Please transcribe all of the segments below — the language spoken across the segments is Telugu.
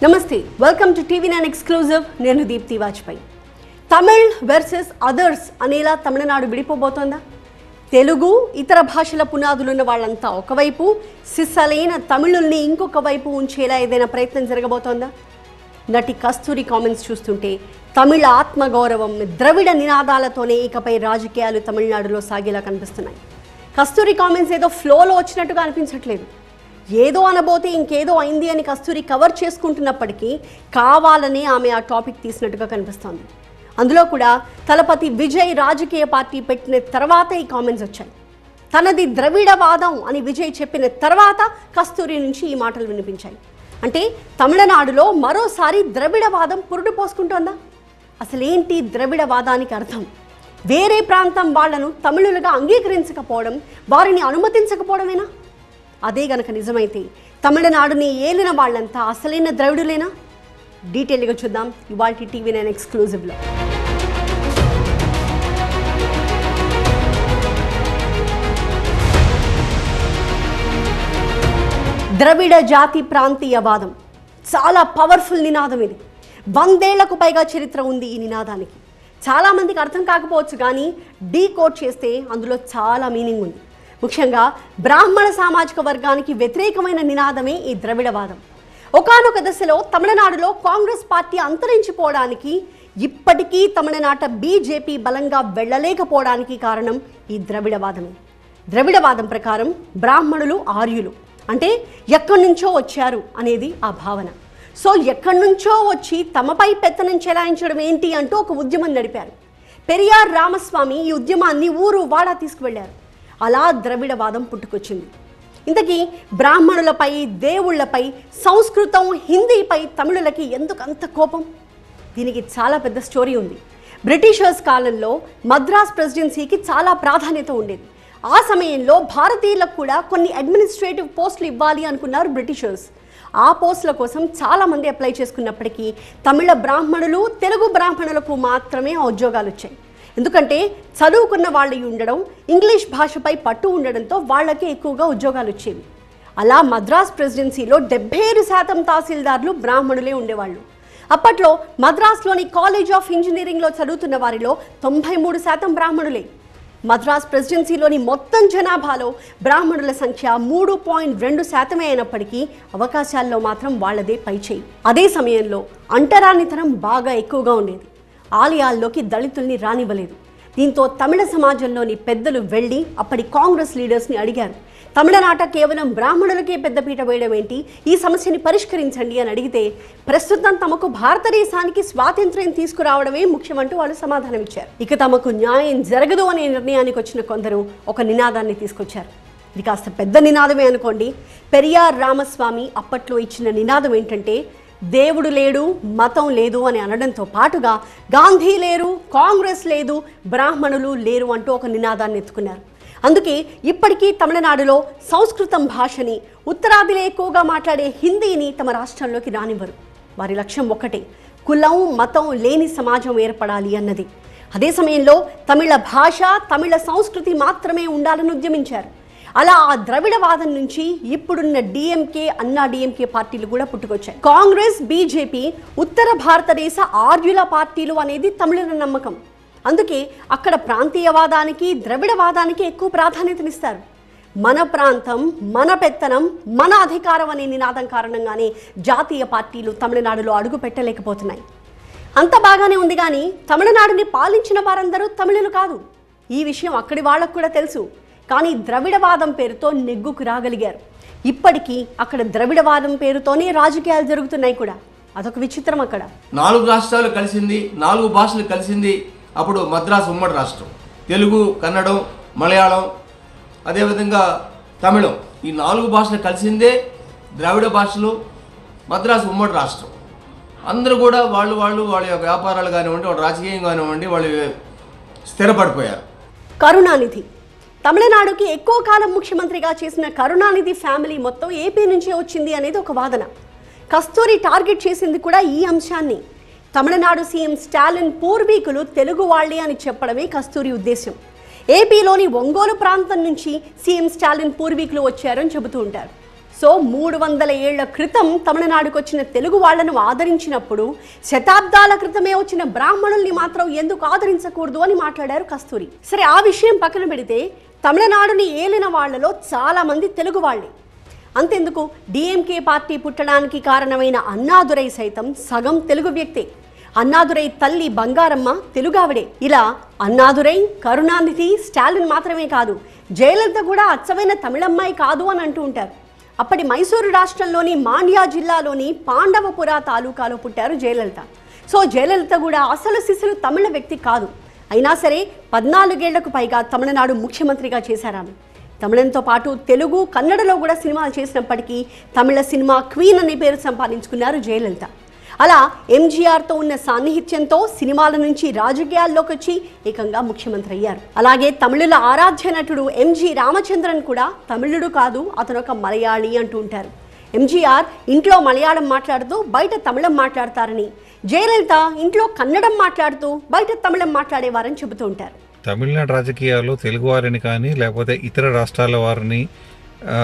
నమస్తే welcome to TV nine exclusive నేను దీప్తి వాజ్పేయి తమిళ్ వర్సెస్ అదర్స్ అనేలా తమిళనాడు విడిపోబోతోందా తెలుగు ఇతర భాషల పునాదులున్న వాళ్ళంతా ఒకవైపు సిస్సలైన తమిళుల్ని ఇంకొక వైపు ఉంచేలా ఏదైనా ప్రయత్నం జరగబోతోందా నటి కస్తూరి కామెంట్స్ చూస్తుంటే తమిళ ఆత్మగౌరవం ద్రవిడ నినాదాలతోనే ఇకపై రాజకీయాలు తమిళనాడులో సాగేలా కనిపిస్తున్నాయి కస్తూరి కామెంట్స్ ఏదో ఫ్లోలో వచ్చినట్టుగా అనిపించట్లేదు ఏదో అనబోతే ఇంకేదో అయింది అని కస్తూరి కవర్ చేసుకుంటున్నప్పటికీ కావాలని ఆమె ఆ టాపిక్ తీసినట్టుగా కనిపిస్తోంది అందులో కూడా తలపతి విజయ్ రాజకీయ పార్టీ పెట్టిన తర్వాత ఈ కామెంట్స్ వచ్చాయి తనది ద్రవిడవాదం అని విజయ్ చెప్పిన తర్వాత కస్తూరి నుంచి ఈ మాటలు వినిపించాయి అంటే తమిళనాడులో మరోసారి ద్రవిడవాదం పురుడు పోసుకుంటోందా అసలేంటి ద్రవిడవాదానికి అర్థం వేరే ప్రాంతం వాళ్లను తమిళులుగా అంగీకరించకపోవడం వారిని అనుమతించకపోవడమేనా అదే గనక నిజమైతే తమిళనాడుని ఏలిన వాళ్ళంతా అసలైన ద్రవిడులేనా డీటెయిల్గా చూద్దాం ఇవాళ టీవీ నైన్ ఎక్స్క్లూజివ్లో ద్రవిడ జాతి ప్రాంతీయవాదం చాలా పవర్ఫుల్ నినాదం ఇది వందేళ్లకు పైగా చరిత్ర ఉంది ఈ నినాదానికి చాలామందికి అర్థం కాకపోవచ్చు కానీ డీ కోడ్ చేస్తే అందులో చాలా మీనింగ్ ఉంది ముఖ్యంగా బ్రాహ్మణ సామాజిక వర్గానికి వ్యతిరేకమైన నినాదమే ఈ ద్రవిడవాదం ఒకానొక దశలో తమిళనాడులో కాంగ్రెస్ పార్టీ అంతరించిపోవడానికి ఇప్పటికీ తమిళనాట బీజేపీ బలంగా వెళ్ళలేకపోవడానికి కారణం ఈ ద్రవిడవాదమే ద్రవిడవాదం ప్రకారం బ్రాహ్మణులు ఆర్యులు అంటే ఎక్కడి నుంచో వచ్చారు అనేది ఆ భావన సో ఎక్కడి నుంచో వచ్చి తమపై పెత్తనం చెలాయించడం ఏంటి అంటూ ఒక ఉద్యమం నడిపారు పెరియార్ రామస్వామి ఈ ఉద్యమాన్ని ఊరు వాడా తీసుకువెళ్లారు అలా ద్రవిడవాదం పుట్టుకొచ్చింది ఇంతకీ బ్రాహ్మణులపై దేవుళ్లపై సంస్కృతం హిందీపై తమిళులకి ఎందుకు అంత కోపం దీనికి చాలా పెద్ద స్టోరీ ఉంది బ్రిటిషర్స్ కాలంలో మద్రాస్ ప్రెసిడెన్సీకి చాలా ప్రాధాన్యత ఉండేది ఆ సమయంలో భారతీయులకు కూడా కొన్ని అడ్మినిస్ట్రేటివ్ పోస్టులు ఇవ్వాలి అనుకున్నారు బ్రిటిషర్స్ ఆ పోస్టుల కోసం చాలామంది అప్లై చేసుకున్నప్పటికీ తమిళ బ్రాహ్మణులు తెలుగు బ్రాహ్మణులకు మాత్రమే ఆ ఉద్యోగాలు వచ్చాయి ఎందుకంటే చదువుకున్న వాళ్ళు ఉండడం ఇంగ్లీష్ భాషపై పట్టు ఉండడంతో వాళ్ళకే ఎక్కువగా ఉద్యోగాలు వచ్చేవి అలా మద్రాస్ ప్రెసిడెన్సీలో డెబ్బై ఐదు శాతం తహసీల్దార్లు బ్రాహ్మణులే ఉండేవాళ్ళు అప్పట్లో మద్రాస్లోని కాలేజ్ ఆఫ్ ఇంజనీరింగ్లో చదువుతున్న వారిలో తొంభై మూడు శాతం బ్రాహ్మణులే మద్రాస్ ప్రెసిడెన్సీలోని మొత్తం జనాభాలో బ్రాహ్మణుల సంఖ్య మూడు పాయింట్ రెండు శాతమే అయినప్పటికీ అవకాశాల్లో మాత్రం వాళ్ళదే పైచేయి అదే సమయంలో అంటరానితనం బాగా ఎక్కువగా ఉండేది ఆలయాల్లోకి దళితుల్ని రానివ్వలేదు దీంతో తమిళ సమాజంలోని పెద్దలు వెళ్ళి అప్పటి కాంగ్రెస్ లీడర్స్ని అడిగారు తమిళనాట కేవలం బ్రాహ్మణులకే పెద్దపీట వేయడం ఏంటి ఈ సమస్యని పరిష్కరించండి అని అడిగితే ప్రస్తుతం తమకు భారతదేశానికి స్వాతంత్ర్యం తీసుకురావడమే ముఖ్యమంటూ వాళ్ళు సమాధానం ఇచ్చారు ఇక తమకు న్యాయం జరగదు అనే నిర్ణయానికి వచ్చిన కొందరు ఒక నినాదాన్ని తీసుకొచ్చారు ఇది కాస్త పెద్ద నినాదమే అనుకోండి పెరియార్ రామస్వామి అప్పట్లో ఇచ్చిన నినాదం ఏంటంటే దేవుడు లేడు మతం లేదు అని అనడంతో పాటుగా గాంధీ లేరు కాంగ్రెస్ లేదు బ్రాహ్మణులు లేరు అంటూ ఒక నినాదాన్ని ఎత్తుకున్నారు అందుకే ఇప్పటికీ తమిళనాడులో సంస్కృతం భాషని ఉత్తరాదిలో ఎక్కువగా మాట్లాడే హిందీని తమ రాష్ట్రంలోకి రానివ్వరు వారి లక్ష్యం ఒక్కటే కులం మతం లేని సమాజం ఏర్పడాలి అన్నది అదే సమయంలో తమిళ భాష తమిళ సంస్కృతి మాత్రమే ఉండాలని ఉద్యమించారు అలా ఆ ద్రవిడవాదం నుంచి ఇప్పుడున్న డిఎంకే అన్నా డిఎంకే పార్టీలు కూడా పుట్టుకొచ్చాయి కాంగ్రెస్ బీజేపీ ఉత్తర భారతదేశ ఆర్యుల పార్టీలు అనేది తమిళుల నమ్మకం అందుకే అక్కడ ప్రాంతీయవాదానికి ద్రవిడవాదానికి ఎక్కువ ప్రాధాన్యతనిస్తారు మన ప్రాంతం మన పెత్తనం మన అధికారం అనే నినాదం కారణంగానే జాతీయ పార్టీలు తమిళనాడులో అడుగు పెట్టలేకపోతున్నాయి అంత బాగానే ఉంది కానీ తమిళనాడుని పాలించిన వారందరూ తమిళులు కాదు ఈ విషయం అక్కడి వాళ్ళకు కూడా తెలుసు కానీ ద్రవిడవాదం పేరుతో నెగ్గుకు రాగలిగారు ఇప్పటికీ అక్కడ ద్రవిడవాదం పేరుతోనే రాజకీయాలు జరుగుతున్నాయి కూడా అదొక విచిత్రం అక్కడ నాలుగు రాష్ట్రాలు కలిసింది నాలుగు భాషలు కలిసింది అప్పుడు మద్రాసు ఉమ్మడి రాష్ట్రం తెలుగు కన్నడం మలయాళం అదేవిధంగా తమిళం ఈ నాలుగు భాషలు కలిసిందే ద్రావిడ భాషలు మద్రాసు ఉమ్మడి రాష్ట్రం అందరూ కూడా వాళ్ళు వాళ్ళు వాళ్ళ యొక్క వ్యాపారాలు కానివ్వండి వాళ్ళ రాజకీయం కానివ్వండి వాళ్ళు స్థిరపడిపోయారు కరుణానిధి తమిళనాడుకి ఎక్కువ కాలం ముఖ్యమంత్రిగా చేసిన కరుణానిధి ఫ్యామిలీ మొత్తం ఏపీ నుంచే వచ్చింది అనేది ఒక వాదన కస్తూరి టార్గెట్ చేసింది కూడా ఈ అంశాన్ని తమిళనాడు సీఎం స్టాలిన్ పూర్వీకులు తెలుగు వాళ్ళే అని చెప్పడమే కస్తూరి ఉద్దేశం ఏపీలోని ఒంగోలు ప్రాంతం నుంచి సీఎం స్టాలిన్ పూర్వీకులు వచ్చారని చెబుతూ ఉంటారు సో మూడు వందల ఏళ్ల క్రితం తమిళనాడుకు వచ్చిన తెలుగు వాళ్లను ఆదరించినప్పుడు శతాబ్దాల క్రితమే వచ్చిన బ్రాహ్మణుల్ని మాత్రం ఎందుకు ఆదరించకూడదు అని మాట్లాడారు కస్తూరి సరే ఆ విషయం పక్కన పెడితే తమిళనాడుని ఏలిన వాళ్లలో చాలా మంది తెలుగు వాళ్ళే అంతెందుకు డిఎంకే పార్టీ పుట్టడానికి కారణమైన అన్నాదురై సైతం సగం తెలుగు వ్యక్తే అన్నాదురై తల్లి బంగారమ్మ తెలుగావిడే ఇలా అన్నాదురై కరుణానిధి స్టాలిన్ మాత్రమే కాదు జయలలిత కూడా అచ్చమైన తమిళమ్మాయి కాదు అని అంటూ ఉంటారు అప్పటి మైసూరు రాష్ట్రంలోని మాండ్యా జిల్లాలోని పాండవపుర తాలూకాలో పుట్టారు జయలలిత సో జయలలిత కూడా అసలు సిసలు తమిళ వ్యక్తి కాదు అయినా సరే పద్నాలుగేళ్లకు పైగా తమిళనాడు ముఖ్యమంత్రిగా చేశారు ఆమె తమిళంతో పాటు తెలుగు కన్నడలో కూడా సినిమాలు చేసినప్పటికీ తమిళ సినిమా క్వీన్ అనే పేరు సంపాదించుకున్నారు జయలలిత అలా ఎంజీఆర్తో ఉన్న సాన్నిహిత్యంతో సినిమాల నుంచి రాజకీయాల్లోకి వచ్చి ఏకంగా ముఖ్యమంత్రి అయ్యారు అలాగే తమిళుల ఆరాధ్య నటుడు ఎంజి రామచంద్రన్ కూడా తమిళుడు కాదు అతను ఒక మలయాళీ అంటూ ఉంటారు ఎంజీఆర్ ఇంట్లో మలయాళం మాట్లాడుతూ బయట తమిళం మాట్లాడతారని జయలలిత ఇంట్లో కన్నడం మాట్లాడుతూ బయట తమిళం మాట్లాడేవారని చెబుతూ ఉంటారు తమిళనాడు రాజకీయాల్లో తెలుగు వారిని కానీ లేకపోతే ఇతర రాష్ట్రాల వారిని ఆ,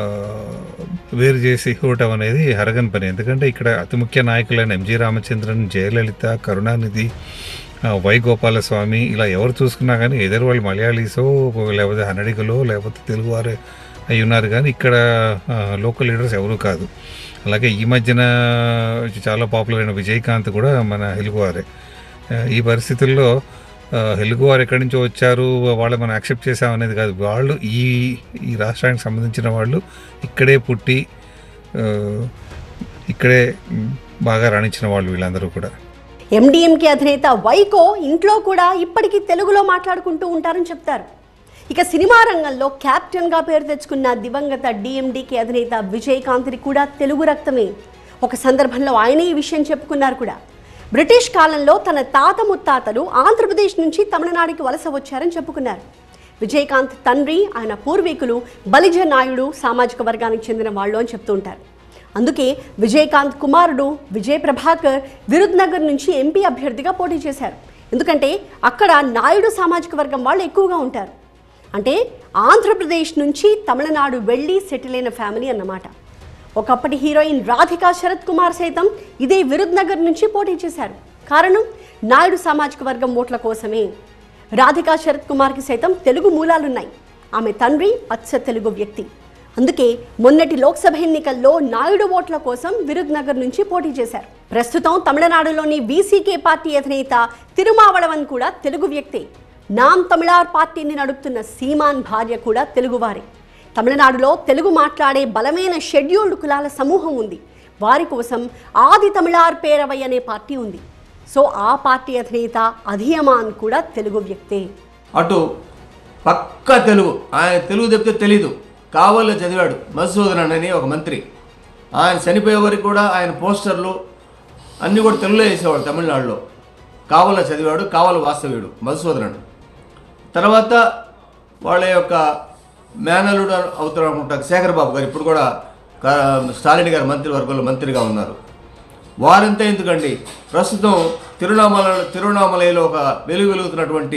వేరు చేసి ఇవ్వటం అనేది హరగని పని ఎందుకంటే ఇక్కడ అతి ముఖ్య నాయకులైన ఎంజి రామచంద్రన్ జయలలిత కరుణానిధి ఆ, వై గోపాలస్వామి ఇలా ఎవరు చూసుకున్నా కానీ ఎదురు వాళ్ళు మలయాళీసో లేకపోతే హనడికలో లేకపోతే తెలుగువారే అయి ఉన్నారు కానీ ఇక్కడ లోకల్ లీడర్స్ ఎవరు కాదు అలాగే ఈ మధ్యన చాలా పాపులర్ అయిన విజయకాంత్ కూడా మన తెలుగువారే ఆ, ఈ పరిస్థితుల్లో ఆ, తెలుగు వారు ఎక్కడి నుంచో వచ్చారు వాళ్ళు మనం యాక్సెప్ట్ చేసామనేది కాదు వాళ్ళు ఈ ఈ రాష్ట్రానికి సంబంధించిన వాళ్ళు ఇక్కడే పుట్టి ఆ, ఇక్కడే మ్, బాగా రాణించిన వాళ్ళు వీళ్ళందరూ కూడా ఎండిఎంకే అధినేత వైకో ఇంట్లో కూడా ఇప్పటికీ తెలుగులో మాట్లాడుకుంటూ ఉంటారని చెప్తారు ఇక సినిమా రంగంలో కెప్టెన్గా పేరు తెచ్చుకున్న దివంగత డిఎండికే అధినేత విజయకాంత్ని కూడా తెలుగు రక్తమే ఒక సందర్భంలో ఆయనే ఈ విషయం చెప్పుకున్నారు కూడా బ్రిటిష్ కాలంలో తన తాత ముత్తాతలు ఆంధ్రప్రదేశ్ నుంచి తమిళనాడుకి వలస వచ్చారని చెప్పుకున్నారు విజయకాంత్ తండ్రి ఆయన పూర్వీకులు బలిజ నాయుడు సామాజిక వర్గానికి చెందిన వాళ్ళు అని చెప్తూ ఉంటారు అందుకే విజయకాంత్ కుమారుడు విజయ్ ప్రభాకర్ విరుద్ నగర్ నుంచి ఎంపీ అభ్యర్థిగా పోటీ చేశారు ఎందుకంటే అక్కడ నాయుడు సామాజిక వర్గం వాళ్ళు ఎక్కువగా ఉంటారు అంటే ఆంధ్రప్రదేశ్ నుంచి తమిళనాడు వెళ్ళి సెటిల్ అయిన ఫ్యామిలీ అన్నమాట ఒకప్పటి హీరోయిన్ రాధికా శరత్ కుమార్ సైతం ఇదే విరుద్ నగర్ నుంచి పోటీ చేశారు కారణం నాయుడు సామాజిక వర్గం ఓట్ల కోసమే రాధికా శరత్ కుమార్కి సైతం తెలుగు మూలాలున్నాయి ఆమె తండ్రి అచ్చ తెలుగు వ్యక్తి అందుకే మొన్నటి లోక్సభ ఎన్నికల్లో నాయుడు ఓట్ల కోసం విరుద్ నగర్ నుంచి పోటీ చేశారు ప్రస్తుతం తమిళనాడులోని వీసీకే పార్టీ అధినేత తిరుమావళవన్ కూడా తెలుగు వ్యక్తే నామ్ తమిళార్ పార్టీని నడుపుతున్న సీమాన్ భార్య కూడా తెలుగువారే తమిళనాడులో తెలుగు మాట్లాడే బలమైన షెడ్యూల్డ్ కులాల సమూహం ఉంది వారి కోసం ఆది తమిళార్ పేరవై అనే పార్టీ ఉంది సో ఆ పార్టీ అధినేత అధియమాన్ కూడా తెలుగు వ్యక్తే అటు పక్క తెలుగు ఆయన తెలుగు చెప్తే తెలీదు కావాలో చదివాడు మధుసూదనన్ అని ఒక మంత్రి ఆయన చనిపోయే వరకు కూడా ఆయన పోస్టర్లు అన్నీ కూడా తెలుగులో వేసేవాడు తమిళనాడులో కావల చదివాడు కావల వాస్తవ్యుడు మధుసూదనన్ తర్వాత వాళ్ళ యొక్క మేనలుడు అవుతారు అనుకుంటారు శేఖర్ బాబు గారు ఇప్పుడు కూడా కా- స్టాలిన్ గారు మంత్రివర్గంలో మంత్రిగా ఉన్నారు వారంతా ఎందుకండి ప్రస్తుతం తిరునామల తిరునామలలో ఒక వెలుగు వెలుగుతున్నటువంటి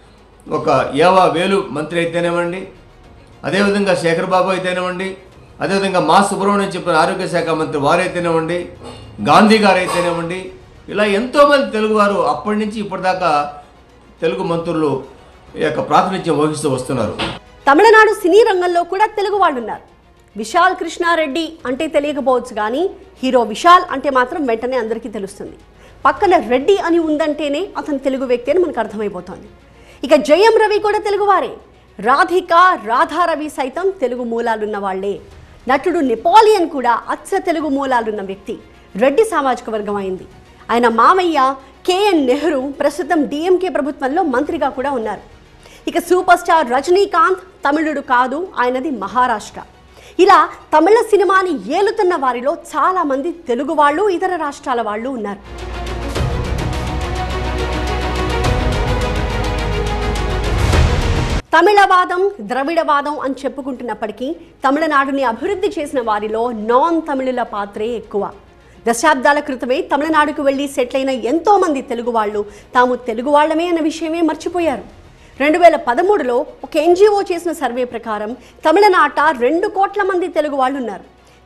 ఒక ఏవా వేలు మంత్రి అయితేనేమండి అదేవిధంగా శేఖర్ బాబు అయితేనేమండి అదేవిధంగా మా సుబ్రహ్మణ్యం చెప్పిన ఆరోగ్య శాఖ మంత్రి వారైతేనేమండి గాంధీ గారు అయితేనేమండి ఇలా ఎంతోమంది తెలుగువారు అప్పటి నుంచి ఇప్పటిదాకా తెలుగు మంత్రులు ఈ యొక్క ప్రాతినిధ్యం వహిస్తూ వస్తున్నారు తమిళనాడు సినీ రంగంలో కూడా తెలుగు వాళ్ళు ఉన్నారు విశాల్ కృష్ణారెడ్డి అంటే తెలియకపోవచ్చు కానీ హీరో విశాల్ అంటే మాత్రం వెంటనే అందరికీ తెలుస్తుంది పక్కన రెడ్డి అని ఉందంటేనే అతను తెలుగు వ్యక్తి అని మనకు అర్థమైపోతుంది ఇక జయం రవి కూడా తెలుగువారే రాధిక రాధారవి సైతం తెలుగు మూలాలున్న వాళ్ళే నటుడు నెపోలియన్ కూడా అచ్చ తెలుగు మూలాలున్న వ్యక్తి రెడ్డి సామాజిక వర్గం అయింది ఆయన మామయ్య కేఎన్ నెహ్రూ ప్రస్తుతం డిఎంకే ప్రభుత్వంలో మంత్రిగా కూడా ఉన్నారు ఇక సూపర్ స్టార్ రజనీకాంత్ తమిళుడు కాదు ఆయనది మహారాష్ట్ర ఇలా తమిళ సినిమాని ఏలుతున్న వారిలో చాలా మంది తెలుగు వాళ్ళు ఇతర రాష్ట్రాల వాళ్ళు ఉన్నారు తమిళవాదం ద్రవిడవాదం అని చెప్పుకుంటున్నప్పటికీ తమిళనాడుని అభివృద్ధి చేసిన వారిలో నాన్ తమిళుల పాత్రే ఎక్కువ దశాబ్దాల క్రితమే తమిళనాడుకు వెళ్ళి సెటిల్ అయిన ఎంతో మంది తెలుగు వాళ్ళు తాము తెలుగు వాళ్ళమే అన్న విషయమే మర్చిపోయారు రెండు వేల పదమూడులో ఒక ఎన్జిఓ చేసిన సర్వే ప్రకారం తమిళనాట రెండు కోట్ల మంది తెలుగు వాళ్ళు ఉన్నారు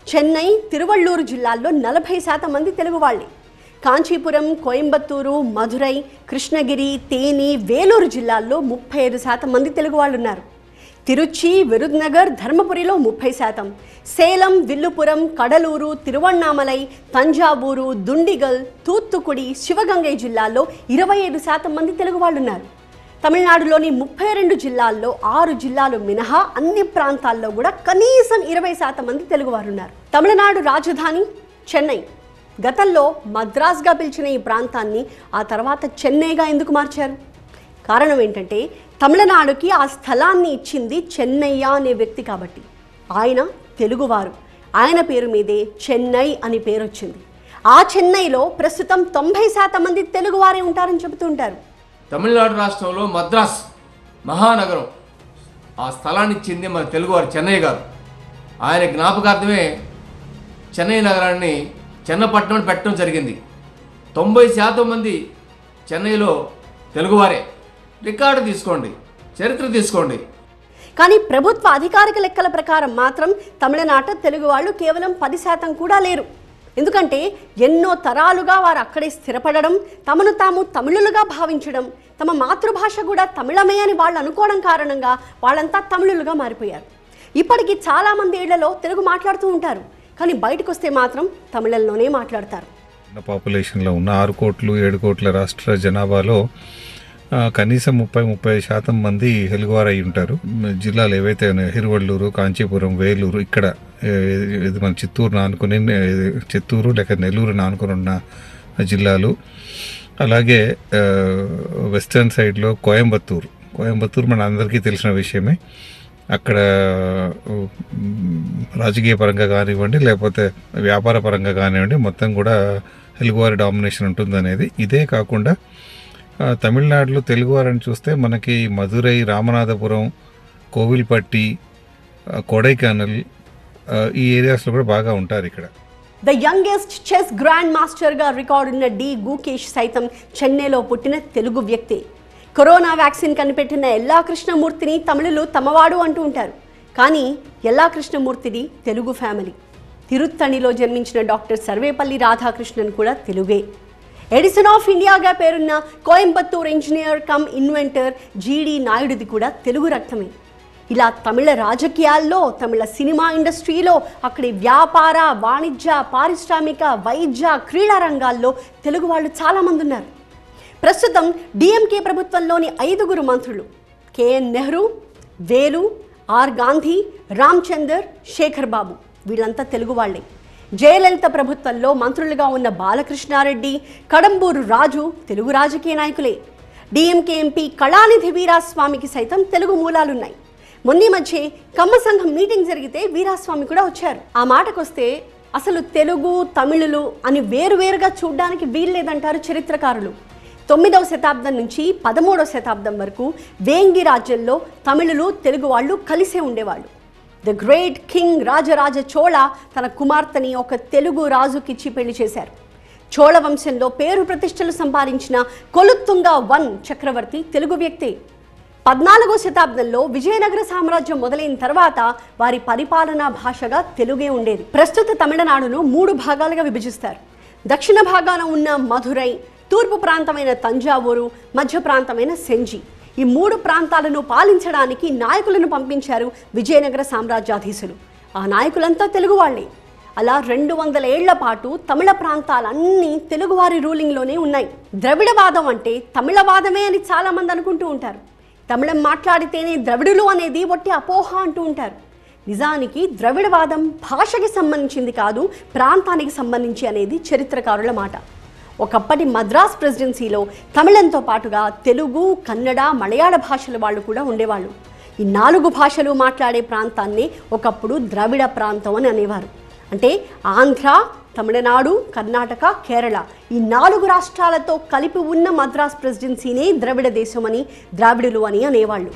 చెన్నై తిరువళ్ళూరు జిల్లాల్లో నలభై శాతం మంది తెలుగు వాళ్ళే కాంచీపురం కోయంబత్తూరు మధురై కృష్ణగిరి తేని వేలూరు జిల్లాల్లో ముప్పై ఐదు శాతం మంది తెలుగు వాళ్ళు ఉన్నారు తిరుచి విరుద్నగర్ ధర్మపురిలో ముప్పై శాతం సేలం విల్లుపురం కడలూరు తిరువണ്ണామలై తంజావూరు దుండిగల్ తూత్తుకుడి శివగంగై జిల్లాల్లో ఇరవై ఐదు శాతం మంది తెలుగు వాళ్ళు ఉన్నారు తమిళనాడులోని ముప్పై రెండు జిల్లాల్లో ఆరు జిల్లాలు మినహా అన్ని ప్రాంతాల్లో కూడా కనీసం ఇరవై శాతం మంది తెలుగువారు ఉన్నారు తమిళనాడు రాజధాని చెన్నై గతంలో మద్రాస్గా పిలిచిన ఈ ప్రాంతాన్ని ఆ తర్వాత చెన్నైగా ఎందుకు మార్చారు కారణం ఏంటంటే తమిళనాడుకి ఆ స్థలాన్ని ఇచ్చింది చెన్నయ్య అనే వ్యక్తి కాబట్టి ఆయన తెలుగువారు ఆయన పేరు మీదే చెన్నై అని పేరు వచ్చింది ఆ చెన్నైలో ప్రస్తుతం తొంభై శాతం మంది తెలుగువారే ఉంటారని చెబుతుంటారు తమిళనాడు రాష్ట్రంలో మద్రాస్ మహానగరం ఆ స్థలాన్ని ఇచ్చింది మన తెలుగువారు చెన్నై గారు ఆయన జ్ఞాపకార్థమే చెన్నై నగరాన్ని చెన్నపట్నం అని పెట్టడం జరిగింది తొంభై శాతం మంది చెన్నైలో తెలుగువారే రికార్డు తీసుకోండి చరిత్ర తీసుకోండి కానీ ప్రభుత్వ అధికారిక లెక్కల ప్రకారం మాత్రం తమిళనాట తెలుగు వాళ్ళు కేవలం పది శాతం కూడా లేరు ఎందుకంటే ఎన్నో తరాలుగా వారు అక్కడే స్థిరపడడం తమను తాము తమిళులుగా భావించడం తమ మాతృభాష కూడా తమిళమే అని వాళ్ళు అనుకోవడం కారణంగా వాళ్ళంతా తమిళులుగా మారిపోయారు ఇప్పటికీ చాలామంది ఇళ్లలో తెలుగు మాట్లాడుతూ ఉంటారు కానీ బయటకు వస్తే మాత్రం తమిళంలోనే మాట్లాడతారు ఉన్న పాపులేషన్లో ఉన్న ఆరు కోట్లు ఏడు కోట్ల రాష్ట్ర జనాభాలో ఆ, కనీసం ముప్పై ముప్పై శాతం మంది తెలుగువారు అయి ఉంటారు మ్, జిల్లాలు ఏవైతే ఉన్నాయో హిరువళ్ళూరు కాంచీపురం వేలూరు ఇక్కడ ఏ, ఇది మన చిత్తూరు నానుకుని ఏ, చిత్తూరు లేక నెల్లూరు నానుకుని ఉన్న జిల్లాలు అలాగే ఆ, వెస్టర్న్ సైడ్లో కోయంబత్తూరు కోయంబత్తూరు మన అందరికీ తెలిసిన విషయమే అక్కడ ఉమ్, రాజకీయ పరంగా కానివ్వండి లేకపోతే వ్యాపార పరంగా కానివ్వండి మొత్తం కూడా తెలుగువారి డామినేషన్ ఉంటుందనేది ఇదే కాకుండా ఆ, తమిళనాడులో తెలుగువారని చూస్తే మనకి మధురై రామనాథపురం కోవిల్పట్టి ఆ, కొడైకెనాల్ ఆ, ఈ ఏరియాస్లో కూడా బాగా ఉంటారు ఇక్కడ ద యంగెస్ట్ చెస్ గ్రాండ్ మాస్టర్గా రికార్డు ఉన్న డి గూకేష్ సైతం చెన్నైలో పుట్టిన తెలుగు వ్యక్తి కరోనా వ్యాక్సిన్ కనిపెట్టిన ఎల్లా కృష్ణమూర్తిని తమిళులు తమవాడు అంటూ ఉంటారు కానీ ఎల్లా కృష్ణమూర్తిది తెలుగు ఫ్యామిలీ తిరుత్తణిలో జన్మించిన డాక్టర్ సర్వేపల్లి రాధాకృష్ణన్ కూడా తెలుగే ఎడిసన్ ఆఫ్ ఇండియాగా పేరున్న కోయంబత్తూర్ ఇంజనీర్ కమ్ ఇన్వెంటర్ జీడి నాయుడుది కూడా తెలుగు రక్తమే ఇలా తమిళ రాజకీయాల్లో తమిళ సినిమా ఇండస్ట్రీలో అక్కడి వ్యాపార వాణిజ్య పారిశ్రామిక వైద్య క్రీడా రంగాల్లో తెలుగు వాళ్ళు చాలామంది ఉన్నారు ప్రస్తుతం డిఎంకే ప్రభుత్వంలోని ఐదుగురు మంత్రులు కేఎన్ నెహ్రూ వేలు ఆర్ గాంధీ రామ్చందర్ శేఖర్ బాబు వీళ్ళంతా తెలుగు వాళ్ళే జయలలిత ప్రభుత్వంలో మంత్రులుగా ఉన్న బాలకృష్ణారెడ్డి కడంబూరు రాజు తెలుగు రాజకీయ నాయకులే డిఎంకే ఎంపీ కళానిధి వీరాస్వామికి సైతం తెలుగు మూలాలున్నాయి మొన్న ఈ మధ్య కమ్మ సంఘం మీటింగ్ జరిగితే వీరాస్వామి కూడా వచ్చారు ఆ మాటకొస్తే అసలు తెలుగు తమిళులు అని వేరువేరుగా చూడ్డానికి వీల్లేదంటారు చరిత్రకారులు తొమ్మిదవ శతాబ్దం నుంచి పదమూడవ శతాబ్దం వరకు వేంగి రాజ్యంలో తమిళులు తెలుగు వాళ్ళు కలిసే ఉండేవాళ్ళు the great king Rajaraja Chola తన కుమార్తెని ఒక తెలుగు రాజుకిచ్చి పెళ్లి చేశారు చోళ వంశంలో పేరు ప్రతిష్టలు సంపాదించిన కొలుత్తుంగ వన్ చక్రవర్తి తెలుగు వ్యక్తే పద్నాలుగో శతాబ్దంలో విజయనగర సామ్రాజ్యం మొదలైన తర్వాత వారి పరిపాలనా భాషగా తెలుగే ఉండేది ప్రస్తుత తమిళనాడును మూడు భాగాలుగా విభజిస్తారు దక్షిణ భాగాన ఉన్న మధురై తూర్పు ప్రాంతమైన తంజావూరు మధ్య ప్రాంతమైన సెంజి ఈ మూడు ప్రాంతాలను పాలించడానికి నాయకులను పంపించారు విజయనగర సామ్రాజ్యాధీశులు ఆ నాయకులంతా తెలుగు వాళ్ళే అలా రెండు వందల ఏళ్ల పాటు తమిళ ప్రాంతాలన్నీ తెలుగువారి రూలింగ్లోనే ఉన్నాయి ద్రవిడవాదం అంటే తమిళవాదమే అని చాలామంది అనుకుంటూ ఉంటారు తమిళం మాట్లాడితేనే ద్రవిడులు అనేది ఒట్టి అపోహ అంటూ ఉంటారు నిజానికి ద్రవిడవాదం భాషకి సంబంధించింది కాదు ప్రాంతానికి సంబంధించి అనేది చరిత్రకారుల మాట ఒకప్పటి మద్రాస్ ప్రెసిడెన్సీలో తమిళంతో పాటుగా తెలుగు కన్నడ మలయాళ భాషల వాళ్ళు కూడా ఉండేవాళ్ళు ఈ నాలుగు భాషలు మాట్లాడే ప్రాంతాన్ని ఒకప్పుడు ద్రవిడ ప్రాంతం అని అనేవారు అంటే ఆంధ్ర తమిళనాడు కర్ణాటక కేరళ ఈ నాలుగు రాష్ట్రాలతో కలిపి ఉన్న మద్రాస్ ప్రెసిడెన్సీనే ద్రవిడ దేశం అని ద్రావిడులు అని అనేవాళ్ళు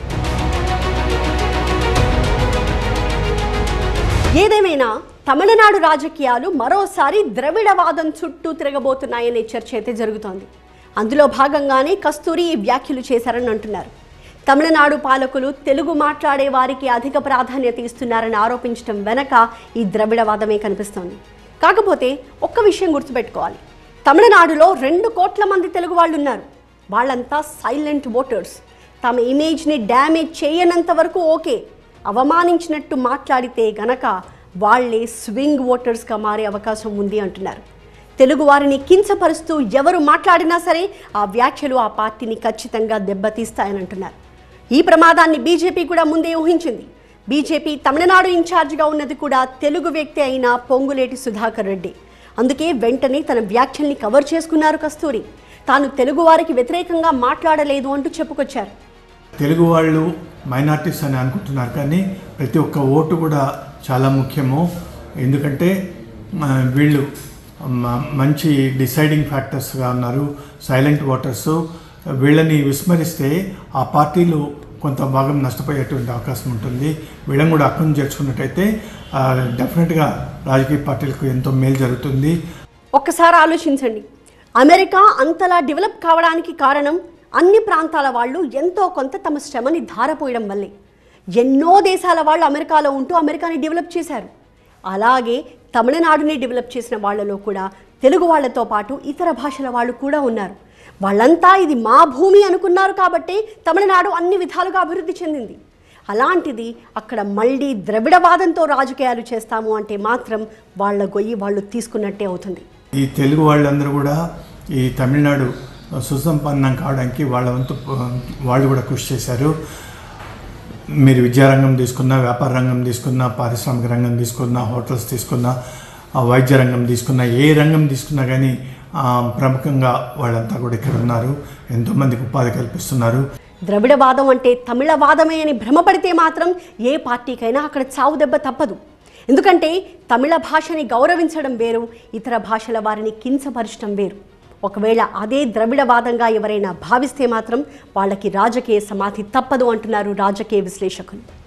ఏదేమైనా తమిళనాడు రాజకీయాలు మరోసారి ద్రవిడవాదం చుట్టూ తిరగబోతున్నాయనే చర్చ అయితే జరుగుతోంది అందులో భాగంగానే కస్తూరి ఈ వ్యాఖ్యలు చేశారని అంటున్నారు తమిళనాడు పాలకులు తెలుగు మాట్లాడే వారికి అధిక ప్రాధాన్యత ఇస్తున్నారని ఆరోపించడం వెనక ఈ ద్రవిడవాదమే కనిపిస్తోంది కాకపోతే ఒక్క విషయం గుర్తుపెట్టుకోవాలి తమిళనాడులో రెండు కోట్ల మంది తెలుగు వాళ్ళు ఉన్నారు వాళ్ళంతా సైలెంట్ ఓటర్స్ తమ ఇమేజ్ని డ్యామేజ్ చేయనంత వరకు ఓకే అవమానించినట్టు మాట్లాడితే గనక వాళ్ళే స్వింగ్ ఓటర్స్గా మారే అవకాశం ఉంది అంటున్నారు తెలుగు వారిని కించపరుస్తూ ఎవరు మాట్లాడినా సరే ఆ వ్యాఖ్యలు ఆ పార్టీని ఖచ్చితంగా దెబ్బతీస్తాయని అంటున్నారు ఈ ప్రమాదాన్ని బీజేపీ కూడా ముందే ఊహించింది బీజేపీ తమిళనాడు ఇన్ఛార్జిగా ఉన్నది కూడా తెలుగు వ్యక్తి అయిన పొంగులేటి సుధాకర్ రెడ్డి అందుకే వెంటనే తన వ్యాఖ్యల్ని కవర్ చేసుకున్నారు కస్తూరి తాను తెలుగు వారికి వ్యతిరేకంగా మాట్లాడలేదు అంటూ చెప్పుకొచ్చారు తెలుగు వాళ్ళు మైనార్టీస్ అని అనుకుంటున్నారు కానీ ప్రతి ఒక్క ఓటు కూడా చాలా ముఖ్యము ఎందుకంటే ఆ, వీళ్ళు మ- మంచి డిసైడింగ్ ఫ్యాక్టర్స్గా ఉన్నారు సైలెంట్ ఓటర్స్ వీళ్ళని విస్మరిస్తే ఆ పార్టీలు కొంత భాగం నష్టపోయేటువంటి అవకాశం ఉంటుంది వీళ్ళని కూడా అక్కను చేర్చుకున్నట్టయితే ఆ, డెఫినెట్గా రాజకీయ పార్టీలకు ఎంతో మేలు జరుగుతుంది ఒక్కసారి ఆలోచించండి అమెరికా అంతలా డెవలప్ కావడానికి కారణం అన్ని ప్రాంతాల వాళ్ళు ఎంతో కొంత తమ శ్రమని ధారపోయడం వల్లే ఎన్నో దేశాల వాళ్ళు అమెరికాలో ఉంటూ అమెరికాని డెవలప్ చేశారు అలాగే తమిళనాడుని డెవలప్ చేసిన వాళ్ళలో కూడా తెలుగు వాళ్ళతో పాటు ఇతర భాషల వాళ్ళు కూడా ఉన్నారు వాళ్ళంతా ఇది మా భూమి అనుకున్నారు కాబట్టి తమిళనాడు అన్ని విధాలుగా అభివృద్ధి చెందింది అలాంటిది అక్కడ మళ్ళీ ద్రవిడవాదంతో రాజకీయాలు చేస్తాము అంటే మాత్రం వాళ్ళ గొయ్యి వాళ్ళు తీసుకున్నట్టే అవుతుంది ఈ తెలుగు వాళ్ళందరూ కూడా ఈ తమిళనాడు సుసంపన్నం కావడానికి వాళ్ళ వంతు వాళ్ళు కూడా కృషి చేశారు మీరు విద్యారంగం తీసుకున్నా వ్యాపార రంగం తీసుకున్నా పారిశ్రామిక రంగం తీసుకున్నా హోటల్స్ తీసుకున్నా ఆ వైద్య రంగం తీసుకున్నా ఏ రంగం తీసుకున్నా కానీ ఆ, ప్రముఖంగా వాళ్ళంతా కూడా ఇక్కడ ఉన్నారు ఎంతోమందికి ఉపాధి కల్పిస్తున్నారు ద్రవిడవాదం అంటే తమిళవాదమే అని భ్రమపడితే మాత్రం ఏ పార్టీకైనా అక్కడ చావు దెబ్బ తప్పదు ఎందుకంటే తమిళ భాషని గౌరవించడం వేరు ఇతర భాషల వారిని కించపరచడం వేరు ఒకవేళ అదే ద్రవిడవాదంగా ఎవరైనా భావిస్తే మాత్రం వాళ్ళకి రాజకీయ సమాధి తప్పదు అంటున్నారు రాజకీయ విశ్లేషకులు